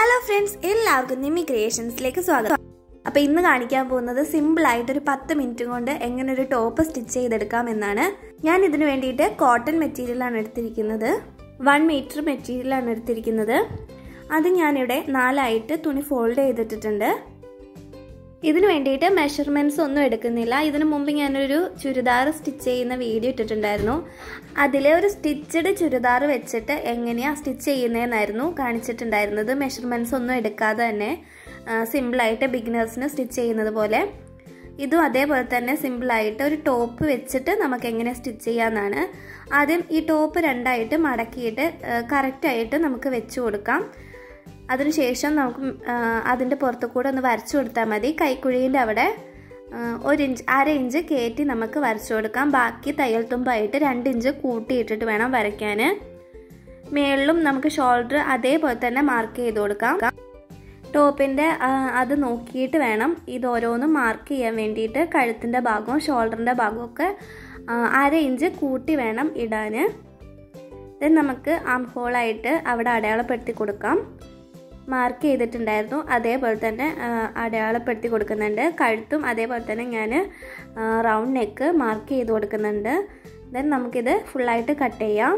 hello friends എല്ലാവർക്കും നിമ്മി ക്രിയേഷൻസിലേക്ക് സ്വാഗതം അപ്പോൾ ഇന്ന് കാണിക്കാൻ പോകുന്നത് സിമ്പിൾ ആയിട്ട് ഒരു പത്ത് മിനിറ്റ് കൊണ്ട് എങ്ങനെ ഒരു ടോപ്പ് സ്റ്റിച്ച് ചെയ്തെടുക്കാം എന്നാണ് ഞാൻ ഇതിന് വേണ്ടിയിട്ട് കോട്ടൺ മെറ്റീരിയലാണ് എടുത്തിരിക്കുന്നത് വൺ മീറ്റർ മെറ്റീരിയലാണ് എടുത്തിരിക്കുന്നത് അത് ഞാനിവിടെ നാലായിട്ട് തുണി ഫോൾഡ് ചെയ്തിട്ടിട്ടുണ്ട് ഇതിന് വേണ്ടിയിട്ട് മെഷർമെൻറ്റ്സ് ഒന്നും എടുക്കുന്നില്ല ഇതിനു മുമ്പ് ഞാനൊരു ചുരിദാർ സ്റ്റിച്ച് ചെയ്യുന്ന വീഡിയോ ഇട്ടിട്ടുണ്ടായിരുന്നു അതിലെ ഒരു സ്റ്റിച്ചഡ് ചുരിദാർ വെച്ചിട്ട് എങ്ങനെയാണ് സ്റ്റിച്ച് ചെയ്യുന്നതെന്നായിരുന്നു കാണിച്ചിട്ടുണ്ടായിരുന്നത് മെഷർമെൻറ്റ്സ് ഒന്നും എടുക്കാതെ തന്നെ സിമ്പിളായിട്ട് ബിഗിനേഴ്സിന് സ്റ്റിച്ച് ചെയ്യുന്നത് പോലെ ഇതും അതേപോലെ തന്നെ സിമ്പിളായിട്ട് ഒരു ടോപ്പ് വെച്ചിട്ട് നമുക്ക് എങ്ങനെ സ്റ്റിച്ച് ചെയ്യാമെന്നാണ് ആദ്യം ഈ ടോപ്പ് രണ്ടായിട്ട് മടക്കിയിട്ട് കറക്റ്റായിട്ട് നമുക്ക് വെച്ച് കൊടുക്കാം അതിനുശേഷം നമുക്ക് അതിൻ്റെ പുറത്തു കൂടെ ഒന്ന് വരച്ചു കൊടുത്താൽ മതി കൈക്കുഴിൻ്റെ അവിടെ ഒരു ഇഞ്ച് അര ഇഞ്ച് കയറ്റി നമുക്ക് വരച്ചു കൊടുക്കാം ബാക്കി തയ്യൽ തുമ്പായിട്ട് രണ്ട് ഇഞ്ച് കൂട്ടിയിട്ടിട്ട് വേണം വരയ്ക്കാൻ മേളിലും നമുക്ക് ഷോൾഡർ അതേപോലെ തന്നെ മാർക്ക് ചെയ്ത് കൊടുക്കാം ടോപ്പിൻ്റെ അത് നോക്കിയിട്ട് വേണം ഇത് ഓരോന്നും മാർക്ക് ചെയ്യാൻ വേണ്ടിയിട്ട് കഴുത്തിൻ്റെ ഭാഗവും ഷോൾഡറിൻ്റെ ഭാഗവും ഒക്കെ അര ഇഞ്ച് കൂട്ടി വേണം ഇടാൻ ദെൻ നമുക്ക് ആം ഹോളായിട്ട് അവിടെ അടയാളപ്പെടുത്തി കൊടുക്കാം മാർക്ക് ചെയ്തിട്ടുണ്ടായിരുന്നു അതേപോലെ തന്നെ അടയാളപ്പെടുത്തി കൊടുക്കുന്നുണ്ട് കഴുത്തും അതേപോലെ തന്നെ ഞാൻ റൗണ്ട് നെക്ക് മാർക്ക് ചെയ്ത് കൊടുക്കുന്നുണ്ട് ദെൻ നമുക്കിത് ഫുള്ളായിട്ട് കട്ട് ചെയ്യാം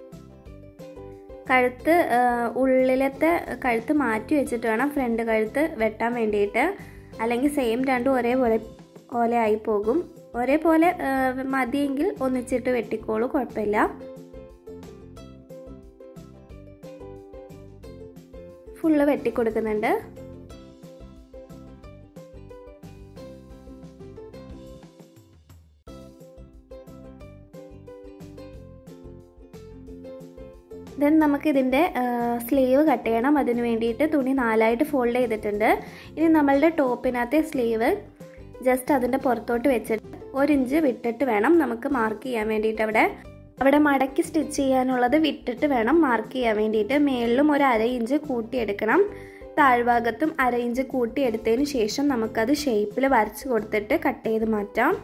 കഴുത്ത് ഉള്ളിലത്തെ കഴുത്ത് മാറ്റി വെച്ചിട്ട് വേണം ഫ്രണ്ട് കഴുത്ത് വെട്ടാൻ വേണ്ടിയിട്ട് അല്ലെങ്കിൽ സെയിം രണ്ടും ഒരേപോലെ പോലെ ആയി പോകും ഒരേപോലെ മതിയെങ്കിൽ ഒന്നിച്ചിട്ട് വെട്ടിക്കോളൂ കുഴപ്പമില്ല ഫുള്ള് വെട്ടിക്കൊടുക്കുന്നുണ്ട് ദെൻ നമുക്ക് ഇതിൻ്റെ സ്ലീവ് കട്ട് ചെയ്യണം അതിന് വേണ്ടിയിട്ട് തുണി നാലായിട്ട് ഫോൾഡ് ചെയ്തിട്ടുണ്ട് ഇനി നമ്മളുടെ ടോപ്പിനകത്തെ സ്ലീവ് ജസ്റ്റ് അതിൻ്റെ പുറത്തോട്ട് വെച്ചിട്ട് ഒരു ഇഞ്ച് വിട്ടിട്ട് വേണം നമുക്ക് മാർക്ക് ചെയ്യാൻ വേണ്ടിയിട്ട് അവിടെ അവിടെ മടക്കി സ്റ്റിച്ച് ചെയ്യാനുള്ളത് വിട്ടിട്ട് വേണം മാർക്ക് ചെയ്യാൻ വേണ്ടിയിട്ട് മേളിലും ഒരു അര ഇഞ്ച് കൂട്ടിയെടുക്കണം താഴ്ഭാഗത്തും അര ഇഞ്ച് കൂട്ടിയെടുത്തതിന് ശേഷം നമുക്കത് ഷേപ്പിൽ വരച്ച് കൊടുത്തിട്ട് കട്ട് ചെയ്ത് മാറ്റാം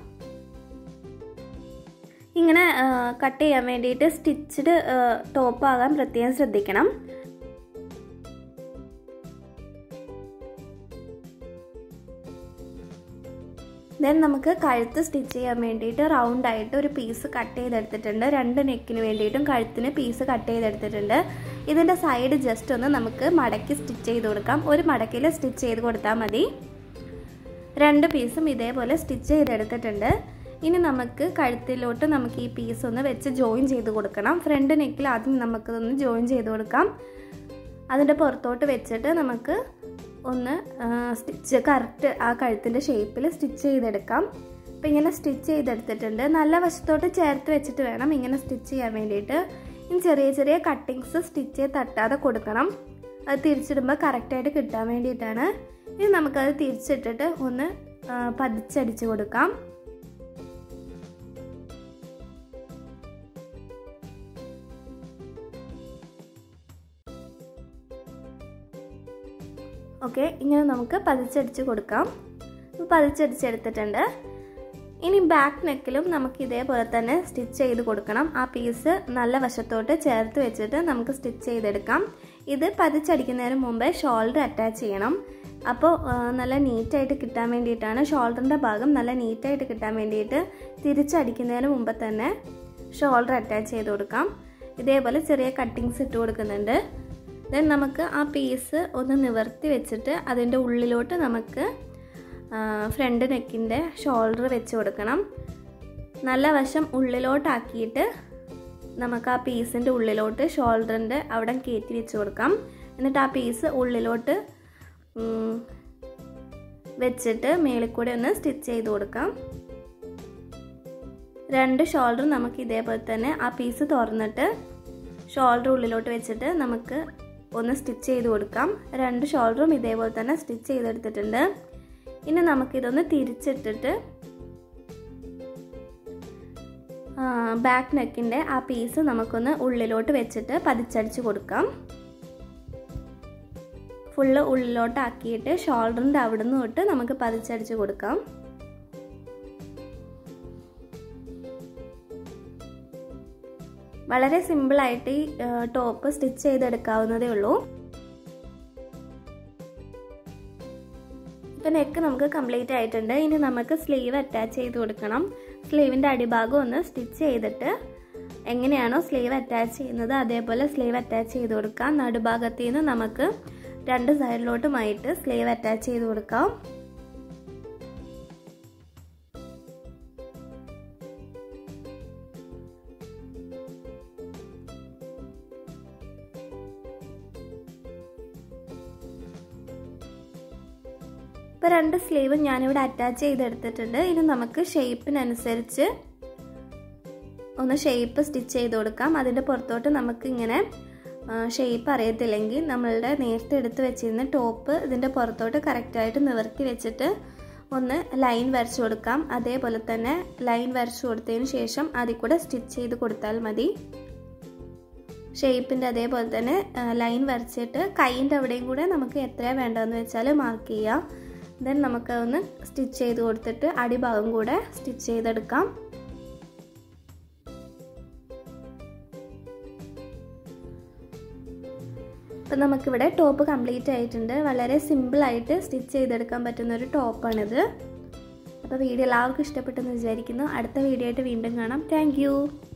ഇങ്ങനെ കട്ട് ചെയ്യാൻ വേണ്ടിയിട്ട് സ്റ്റിച്ച്ഡ് ടോപ്പ് ആകാൻ പ്രത്യേകം ശ്രദ്ധിക്കണം ദെൻ നമുക്ക് കഴുത്ത് സ്റ്റിച്ച് ചെയ്യാൻ വേണ്ടിയിട്ട് റൗണ്ട് ആയിട്ട് ഒരു പീസ് കട്ട് ചെയ്തെടുത്തിട്ടുണ്ട് രണ്ട് നെക്കിന് വേണ്ടിയിട്ടും കഴുത്തിന് പീസ് കട്ട് ചെയ്തെടുത്തിട്ടുണ്ട് ഇതിൻ്റെ സൈഡ് ജസ്റ്റ് ഒന്ന് നമുക്ക് മടക്കി സ്റ്റിച്ച് ചെയ്ത് കൊടുക്കാം ഒരു മടക്കിൽ സ്റ്റിച്ച് ചെയ്ത് കൊടുത്താൽ മതി രണ്ട് പീസും ഇതേപോലെ സ്റ്റിച്ച് ചെയ്തെടുത്തിട്ടുണ്ട് ഇനി നമുക്ക് കഴുത്തിലോട്ട് നമുക്ക് ഈ പീസ് ഒന്ന് വെച്ച് ജോയിൻ ചെയ്ത് കൊടുക്കണം ഫ്രണ്ട് നെക്കിൽ ആദ്യം നമുക്കിതൊന്ന് ജോയിൻ ചെയ്ത് കൊടുക്കാം അതിൻ്റെ പുറത്തോട്ട് വെച്ചിട്ട് നമുക്ക് ഒന്ന് സ്റ്റിച്ച് കറക്റ്റ് ആ കഴുത്തിൻ്റെ ഷേപ്പിൽ സ്റ്റിച്ച് ചെയ്തെടുക്കാം അപ്പം ഇങ്ങനെ സ്റ്റിച്ച് ചെയ്തെടുത്തിട്ടുണ്ട് നല്ല വശത്തോട്ട് ചേർത്ത് വെച്ചിട്ട് വേണം ഇങ്ങനെ സ്റ്റിച്ച് ചെയ്യാൻ വേണ്ടിയിട്ട് ഇനി ചെറിയ ചെറിയ കട്ടിങ്സ് സ്റ്റിച്ച് തട്ടാതെ കൊടുക്കണം അത് തിരിച്ചിടുമ്പോൾ കറക്റ്റായിട്ട് കിട്ടാൻ വേണ്ടിയിട്ടാണ് ഇനി നമുക്കത് തിരിച്ചിട്ടിട്ട് ഒന്ന് പതിച്ചടിച്ച് കൊടുക്കാം ഓക്കെ ഇങ്ങനെ നമുക്ക് പതിച്ചടിച്ച് കൊടുക്കാം പതിച്ചടിച്ചെടുത്തിട്ടുണ്ട് ഇനി ബാക്ക് നെക്കിലും നമുക്ക് ഇതേപോലെ തന്നെ സ്റ്റിച്ച് ചെയ്ത് കൊടുക്കണം ആ പീസ് നല്ല വശത്തോട്ട് ചേർത്ത് വെച്ചിട്ട് നമുക്ക് സ്റ്റിച്ച് ചെയ്തെടുക്കാം ഇത് പതിച്ചടിക്കുന്നതിന് മുമ്പേ ഷോൾഡർ അറ്റാച്ച് ചെയ്യണം അപ്പോൾ നല്ല നീറ്റായിട്ട് കിട്ടാൻ വേണ്ടിയിട്ടാണ് ഷോൾഡറിൻ്റെ ഭാഗം നല്ല നീറ്റായിട്ട് കിട്ടാൻ വേണ്ടിയിട്ട് തിരിച്ചടിക്കുന്നതിന് മുമ്പ് തന്നെ ഷോൾഡർ അറ്റാച്ച് ചെയ്ത് കൊടുക്കാം ഇതേപോലെ ചെറിയ കട്ടിങ്സ് ഇട്ട് കൊടുക്കുന്നുണ്ട് ദെൻ നമുക്ക് ആ പീസ് ഒന്ന് നിവർത്തി വെച്ചിട്ട് അതിൻ്റെ ഉള്ളിലോട്ട് നമുക്ക് ഫ്രണ്ട് നെക്കിൻ്റെ ഷോൾഡർ വെച്ച് കൊടുക്കണം നല്ല വശം ഉള്ളിലോട്ടാക്കിയിട്ട് നമുക്ക് ആ പീസിൻ്റെ ഉള്ളിലോട്ട് ഷോൾഡറിൻ്റെ അവിടെ കയറ്റി വെച്ച് കൊടുക്കാം എന്നിട്ട് ആ പീസ് ഉള്ളിലോട്ട് വെച്ചിട്ട് മേളിൽ കൂടെ ഒന്ന് സ്റ്റിച്ച് ചെയ്ത് കൊടുക്കാം രണ്ട് ഷോൾഡർ നമുക്ക് ഇതേപോലെ തന്നെ ആ പീസ് തുറന്നിട്ട് ഷോൾഡർ ഉള്ളിലോട്ട് വെച്ചിട്ട് നമുക്ക് ഒന്ന് സ്റ്റിച്ച് ചെയ്ത് കൊടുക്കാം രണ്ട് ഷോൾഡറും ഇതേപോലെ തന്നെ സ്റ്റിച്ച് ചെയ്തെടുത്തിട്ടുണ്ട് ഇനി നമുക്കിതൊന്ന് തിരിച്ചിട്ടിട്ട് ബാക്ക് നെക്കിൻ്റെ ആ പീസ് നമുക്കൊന്ന് ഉള്ളിലോട്ട് വെച്ചിട്ട് പതിച്ചടിച്ച് കൊടുക്കാം ഫുള്ള് ഉള്ളിലോട്ടാക്കിയിട്ട് ഷോൾഡറിൻ്റെ അവിടെ നിന്ന് തൊട്ട് നമുക്ക് പതിച്ചടിച്ച് കൊടുക്കാം വളരെ സിമ്പിളായിട്ട് ഈ ടോപ്പ് സ്റ്റിച്ച് ചെയ്തെടുക്കാവുന്നതേ ഉള്ളൂ ഇപ്പം നെക്ക് നമുക്ക് കംപ്ലീറ്റ് ആയിട്ടുണ്ട് ഇനി നമുക്ക് സ്ലീവ് അറ്റാച്ച് ചെയ്ത് കൊടുക്കണം സ്ലീവിൻ്റെ അടിഭാഗം ഒന്ന് സ്റ്റിച്ച് ചെയ്തിട്ട് എങ്ങനെയാണോ സ്ലീവ് അറ്റാച്ച് ചെയ്യുന്നത് അതേപോലെ സ്ലീവ് അറ്റാച്ച് ചെയ്ത് കൊടുക്കാം നടുഭാഗത്തു നിന്ന് നമുക്ക് രണ്ട് സൈഡിലോട്ടുമായിട്ട് സ്ലീവ് അറ്റാച്ച് ചെയ്ത് കൊടുക്കാം ഇപ്പോൾ രണ്ട് സ്ലീവും ഞാനിവിടെ അറ്റാച്ച് ചെയ്തെടുത്തിട്ടുണ്ട് ഇനി നമുക്ക് ഷേപ്പിനനുസരിച്ച് ഒന്ന് ഷേപ്പ് സ്റ്റിച്ച് ചെയ്ത് കൊടുക്കാം അതിൻ്റെ പുറത്തോട്ട് നമുക്ക് ഇങ്ങനെ ഷേപ്പ് അറിയത്തില്ലെങ്കിൽ നമ്മളുടെ നേരത്തെ എടുത്ത് വെച്ചിരുന്ന ടോപ്പ് ഇതിൻ്റെ പുറത്തോട്ട് കറക്റ്റായിട്ട് നിവർത്തി വെച്ചിട്ട് ഒന്ന് ലൈൻ വരച്ചു കൊടുക്കാം അതേപോലെ തന്നെ ലൈൻ വരച്ചു കൊടുത്തതിന് ശേഷം അതിൽ കൂടെ സ്റ്റിച്ച് ചെയ്ത് കൊടുത്താൽ മതി ഷേപ്പിൻ്റെ അതേപോലെ തന്നെ ലൈൻ വരച്ചിട്ട് കൈയിൻ്റെ അവിടെയും കൂടെ നമുക്ക് എത്രയാണ് വേണ്ടതെന്ന് വെച്ചാൽ മാർക്ക് ചെയ്യാം ദെൻ നമുക്ക് ഒന്ന് സ്റ്റിച്ച് ചെയ്ത് കൊടുത്തിട്ട് അടിഭാഗം കൂടെ സ്റ്റിച്ച് ചെയ്തെടുക്കാം അപ്പം നമുക്കിവിടെ ടോപ്പ് കംപ്ലീറ്റ് ആയിട്ടുണ്ട് വളരെ സിമ്പിളായിട്ട് സ്റ്റിച്ച് ചെയ്തെടുക്കാൻ പറ്റുന്ന ഒരു ടോപ്പാണിത് അപ്പോൾ വീഡിയോ എല്ലാവർക്കും ഇഷ്ടപ്പെട്ടെന്ന് വിചാരിക്കുന്നു അടുത്ത വീഡിയോ ആയിട്ട് വീണ്ടും കാണാം താങ്ക്